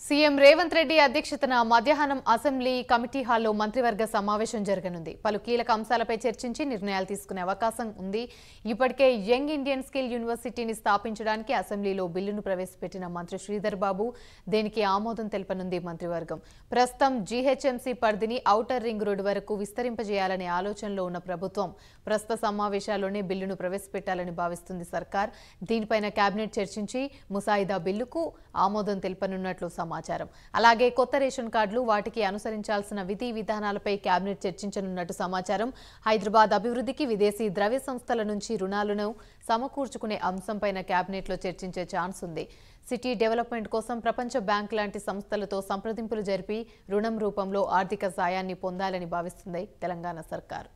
CM Revanth Reddy అధ్యక్షతన మధ్యాహ్నం assembly committee హాల్లో మంత్రివర్గ సమావేశం జరగనుంది పలు కీలక అంశాలపై చర్చించి నిర్ణయాలు తీసుకునే అవకాశం ఉంది ఇప్పటికే యంగ్ ఇండియన్ స్కిల్ యూనివర్సిటీని స్థాపించడానికి అసెంబ్లీలో బిల్లును ప్రవేశపెట్టిన మంత్రి శ్రీధర్ బాబు దీనికి ఆమోదం తెలపనుంది మంత్రివర్గం ప్రస్తుతం జీహెచ్ఎంసీ పరిధిని ఔటర్ రింగ్ రోడ్డు వరకు విస్తరింపజేయాలనే ఆలోచనలో ఉన్న ప్రభుత్వం ప్రస్తుత సమావేశాల్లోనే బిల్లును ప్రవేశపెట్టాలని భావిస్తుంది సర్కార్ దీనిపైన కేబినెట్ చర్చించి ముసాయిదా బిల్లుకు ఆమోదం తెలపనున్నట్లు సమాచారం అలాగే కొత్త రేషన్ కార్డులు వాటికి అనుసరించాల్సిన విధి విధానాలపై కేబినెట్ చర్చించనున్నట్టు సమాచారం హైదరాబాద్ అభివృద్ధికి విదేశీ ద్రవ్య సంస్థల నుంచి రుణాలను సమకూర్చుకునే అంశంపైన కేబినెట్లో చర్చించే ఛాన్స్ ఉంది సిటీ డెవలప్మెంట్ కోసం ప్రపంచ బ్యాంక్ లాంటి సంస్థలతో సంప్రదింపులు జరిపి రుణం రూపంలో ఆర్థిక సాయాన్ని పొందాలని భావిస్తుంది తెలంగాణ సర్కార్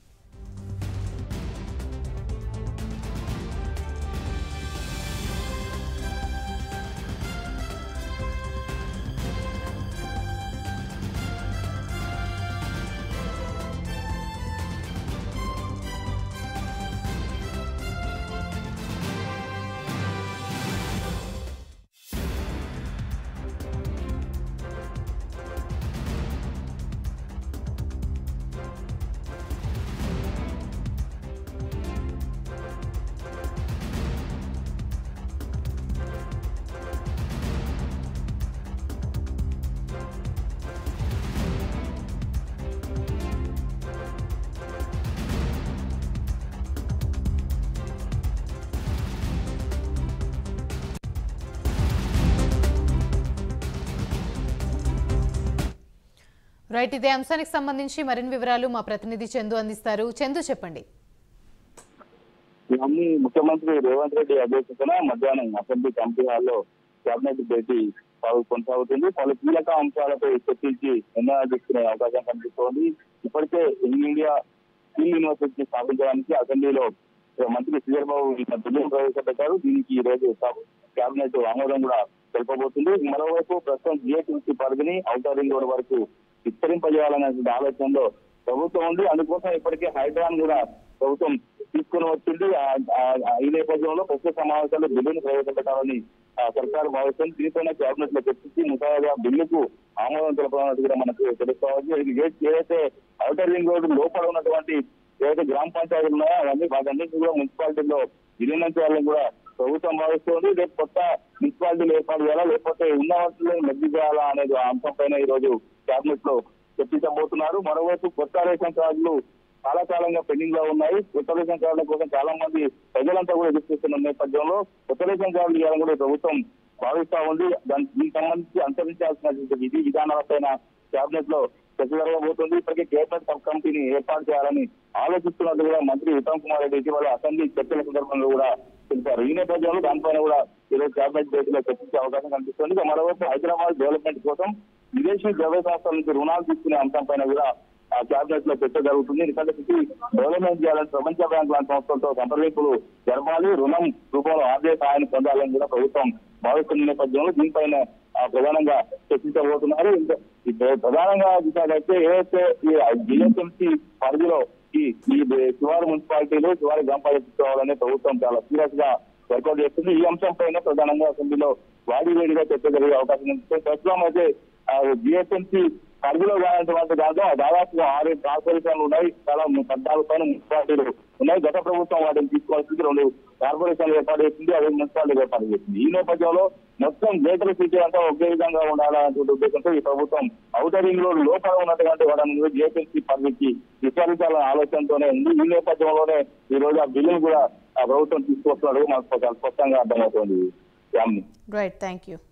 రైట్ ఇదే అంశానికి సంబంధించి మరిన్ని వివరాలు మా ప్రతినిధి చందు అందిస్తారు చందు చెప్పండి ఇవన్నీ ముఖ్యమంత్రి రేవంత్ రెడ్డి అధ్యక్షతన మధ్యాహ్నం అసెంబ్లీ కమిటీ హాల్లో కేబినెట్ భేటీ సాగు- కొనసాగుతుంది పలు కీలక అంశాలపై చర్చించి నిర్ణయాలు తీసుకునే అవకాశం కనిపిస్తోంది ఇప్పటికే యంగ్ ఇండియా స్కిల్ యూనివర్సిటీని స్థాపించడానికి అసెంబ్లీలో మంత్రి శ్రీధర్బాబు బిల్లును ప్రవేశపెట్టారు దీనికి ఈ రోజు కేబినెట్ ఆమోదం కూడా తెలుపబోతుంది మరోవైపు ప్రస్తుతం జిఎస్టీ పరిధిని ఔటర్ రింగ్ రోడ్ వరకు విస్తరింపజేయాలనే ఆలోచనలో ప్రభుత్వం ఉంది అందుకోసం ఇప్పటికే హైదరాబాద్ కూడా ప్రభుత్వం తీసుకుని వచ్చింది ఆ- ఆ- ఆ ఈ నేపథ్యంలో ప్రస్తుత సమావేశాల్లో బిల్లును ప్రవేశపెట్టాలని ఆ, సర్కారు భావిస్తుంది దీనిపైన కేబినెట్ లో చర్చించి ముసాయిదా బిల్లుకు ఆమోదం తెలపనున్నట్టు కూడా మనకు తెలుసుకోవచ్చు ఇది ఏ- ఏదైతే ఔటర్ రింగ్ రోడ్డు లోపల ఉన్నటువంటి ఏదైతే గ్రామ పంచాయతీలు ఉన్నాయో అవన్నీ వాటన్నింటినీ కూడా మున్సిపాలిటీలో విలీనం చేయాలని కూడా ప్రభుత్వం భావిస్తుంది రేపు కొత్త మున్సిపాలిటీలు ఏర్పాటు చేయాలా లేకపోతే ఉన్న వాటిని మెగ్గి చేయాలా అనేది ఆ అంశం పైన ఈ రోజు కేబినెట్ లో చర్చించబోతున్నారు మరోవైపు కొత్త రేషన్ కార్డులు చాలా కాలంగా పెండింగ్ లో ఉన్నాయి కొత్త రేషన్ కార్డుల కోసం చాలా మంది ప్రజలంతా కూడా ఎదురు చూస్తున్న నేపథ్యంలో కొత్త రేషన్ కార్డులు ఇవ్వాలని కూడా ప్రభుత్వం భావిస్తా ఉంది దానికి దీనికి సంబంధించి అనుసరించాల్సిన విధి విధానాలపైన కేబినెట్ లో చర్చ జరగబోతుంది ఇప్పటికే కేబినెట్ సబ్ కమిటీని ఏర్పాటు చేయాలని ఆలోచిస్తున్నట్టు కూడా మంత్రి ఉత్తమ్ కుమార్ రెడ్డి ఇటీవల అసెంబ్లీ చర్చల సందర్భంగా కూడా తెలిపారు ఈ నేపథ్యంలో దానిపైన కూడా ఈరోజు కేబినెట్ భేటీలో చర్చించే అవకాశం కనిపిస్తుంది ఇక మరోవైపు హైదరాబాద్ డెవలప్మెంట్ కోసం విదేశీ ద్రవ్య సంస్థల నుంచి రుణాలు తీసుకునే అంశం పైన కూడా ఆ క్యాబినెట్ లో చర్చ జరుగుతుంది ఎందుకంటే సిటీ డెవలప్మెంట్ చేయాలని ప్రపంచ బ్యాంక్ లాంటి సంస్థలతో సంప్రదింపులు జరపాలి రుణం రూపంలో ఆర్థిక సహాయాన్ని పొందాలని కూడా ప్రభుత్వం భావిస్తున్న నేపథ్యంలో దీనిపైన ఆ, ప్రధానంగా చర్చించబోతున్నారు ఇంకా ఈ ప్ర- ప్రధానంగా చూసినట్లయితే ఏదైతే ఈ జిఎస్ఎంసీ పరిధిలో ఈ ఈ శివారు మున్సిపాలిటీలు శివారు గ్రామ పంచాయతీ కావాలని ప్రభుత్వం చాలా సీరియస్ గా వర్కౌట్ చేస్తుంది ఈ అంశం పైన ప్రధానంగా అసెంబ్లీలో వాడి వేడిగా చర్చ జరిగే అవకాశం ఉంది ప్రస్తుతం అయితే జిఎస్ఎంసీ పరిధిలో కానటువంటి దాంట్లో దాదాపు ఆరు కార్పొరేషన్లు ఉన్నాయి చాలా పద్నాలుగు పైన మున్సిపాలిటీలు ఉన్నాయి గత ప్రభుత్వం వాటిని తీసుకోవాల్సింది రెండు కార్పొరేషన్లు ఏర్పాటు చేసింది అదే మున్సిపాలిటీ ఏర్పాటు చేసింది ఈ నేపథ్యంలో మొత్తం గ్రేటర్ సిటీ అంతా ఒకే విధంగా ఉండాలనే ఉద్దేశంతో ఈ ప్రభుత్వం ఔటర్ రింగ్ రోడ్ లోపల ఉన్నటువంటి వాటిని జిఎస్ఎంసీ పరిధికి విచారించాలనే ఆలోచనతోనే ఉంది ఈ నేపథ్యంలోనే ఈ రోజు ఆ బిల్లును కూడా ఆ ప్రభుత్వం తీసుకొస్తున్నట్టు మాకు చాలా స్పష్టంగా అర్థమవుతోంది యామిని రైట్ థ్యాంక్ యూ